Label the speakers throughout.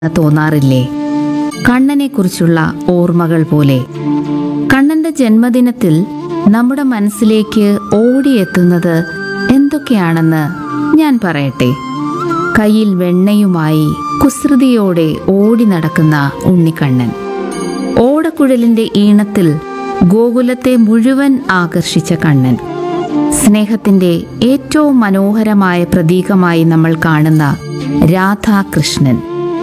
Speaker 1: തോന്നാറില്ലേ കണ്ണനെക്കുറിച്ചുള്ള ഓർമ്മകൾ പോലെ കണ്ണന്റെ ജന്മദിനത്തിൽ നമ്മുടെ മനസ്സിലേക്ക് ഓടിയെത്തുന്നത് എന്തൊക്കെയാണെന്ന് ഞാൻ പറയട്ടെ കയ്യിൽ വെണ്ണയുമായി കുസൃതിയോടെ ഓടി നടക്കുന്ന ഉണ്ണിക്കണ്ണൻ ഓടക്കുഴലിന്റെ ഈണത്തിൽ ഗോകുലത്തെ മുഴുവൻ ആകർഷിച്ച കണ്ണൻ സ്നേഹത്തിന്റെ ഏറ്റവും മനോഹരമായ പ്രതീകമായി നമ്മൾ കാണുന്ന രാധാകൃഷ്ണൻ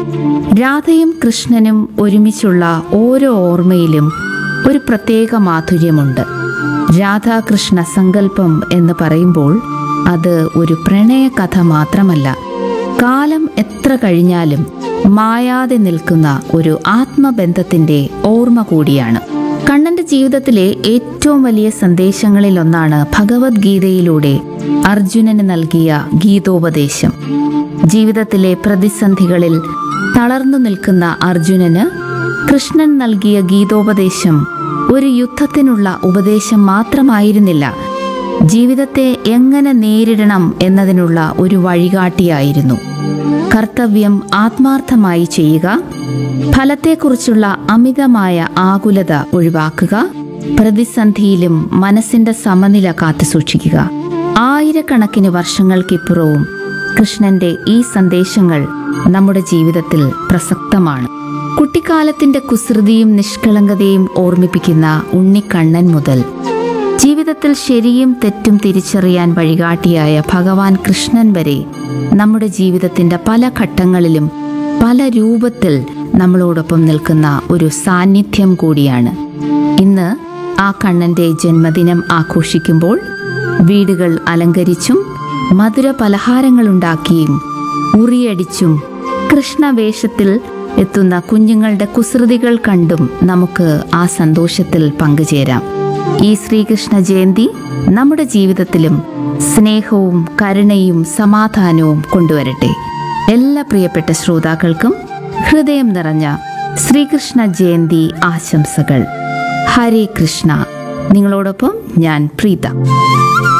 Speaker 1: രാധയും കൃഷ്ണനും ഒരുമിച്ചുള്ള ഓരോ ഓർമ്മയിലും ഒരു പ്രത്യേക മാധുര്യമുണ്ട് രാധാകൃഷ്ണ സങ്കല്പം എന്ന് പറയുമ്പോൾ അത് ഒരു പ്രണയ കഥ മാത്രമല്ല കാലം എത്ര കഴിഞ്ഞാലും മായാതെ നിൽക്കുന്ന ഒരു ആത്മബന്ധത്തിന്റെ ഓർമ്മ കൂടിയാണ് കണ്ണന്റെ ജീവിതത്തിലെ ഏറ്റവും വലിയ സന്ദേശങ്ങളിലൊന്നാണ് ഭഗവത്ഗീതയിലൂടെ അർജുനന് നൽകിയ ഗീതോപദേശം ജീവിതത്തിലെ പ്രതിസന്ധികളിൽ തളർന്നു നിൽക്കുന്ന അർജുനന് കൃഷ്ണൻ നൽകിയ ഗീതോപദേശം ഒരു യുദ്ധത്തിനുള്ള ഉപദേശം മാത്രമായിരുന്നില്ല ജീവിതത്തെ എങ്ങനെ നേരിടണം എന്നതിനുള്ള ഒരു വഴികാട്ടിയായിരുന്നു കർത്തവ്യം ആത്മാർത്ഥമായി ചെയ്യുക ഫലത്തെക്കുറിച്ചുള്ള അമിതമായ ആകുലത ഒഴിവാക്കുക പ്രതിസന്ധിയിലും മനസ്സിന്റെ സമനില കാത്തുസൂക്ഷിക്കുക ആയിരക്കണക്കിന് വർഷങ്ങൾക്കിപ്പുറവും കൃഷ്ണന്റെ ഈ സന്ദേശങ്ങൾ നമ്മുടെ ജീവിതത്തിൽ പ്രസക്തമാണ് കുട്ടിക്കാലത്തിന്റെ കുസൃതിയും നിഷ്കളങ്കതയും ഓർമ്മിപ്പിക്കുന്ന ഉണ്ണിക്കണ്ണൻ മുതൽ ജീവിതത്തിൽ ശരിയും തെറ്റും തിരിച്ചറിയാൻ വഴികാട്ടിയായ ഭഗവാൻ കൃഷ്ണൻ വരെ നമ്മുടെ ജീവിതത്തിന്റെ പല ഘട്ടങ്ങളിലും പല രൂപത്തിൽ നമ്മളോടൊപ്പം നിൽക്കുന്ന ഒരു സാന്നിധ്യം കൂടിയാണ് ഇന്ന് ആ കണ്ണന്റെ ജന്മദിനം ആഘോഷിക്കുമ്പോൾ വീടുകൾ അലങ്കരിച്ചും മധുര പലഹാരങ്ങളുണ്ടാക്കിയും ഉറിയടിച്ചും കൃഷ്ണവേഷത്തിൽ എത്തുന്ന കുഞ്ഞുങ്ങളുടെ കുസൃതികൾ കണ്ടും നമുക്ക് ആ സന്തോഷത്തിൽ പങ്കുചേരാം ഈ ശ്രീകൃഷ്ണ ജയന്തി നമ്മുടെ ജീവിതത്തിലും സ്നേഹവും കരുണയും സമാധാനവും കൊണ്ടുവരട്ടെ എല്ലാ പ്രിയപ്പെട്ട ശ്രോതാക്കൾക്കും ഹൃദയം നിറഞ്ഞ ശ്രീകൃഷ്ണ ജയന്തി ആശംസകൾ ഹരേ കൃഷ്ണ നിങ്ങളോടൊപ്പം ഞാൻ പ്രീത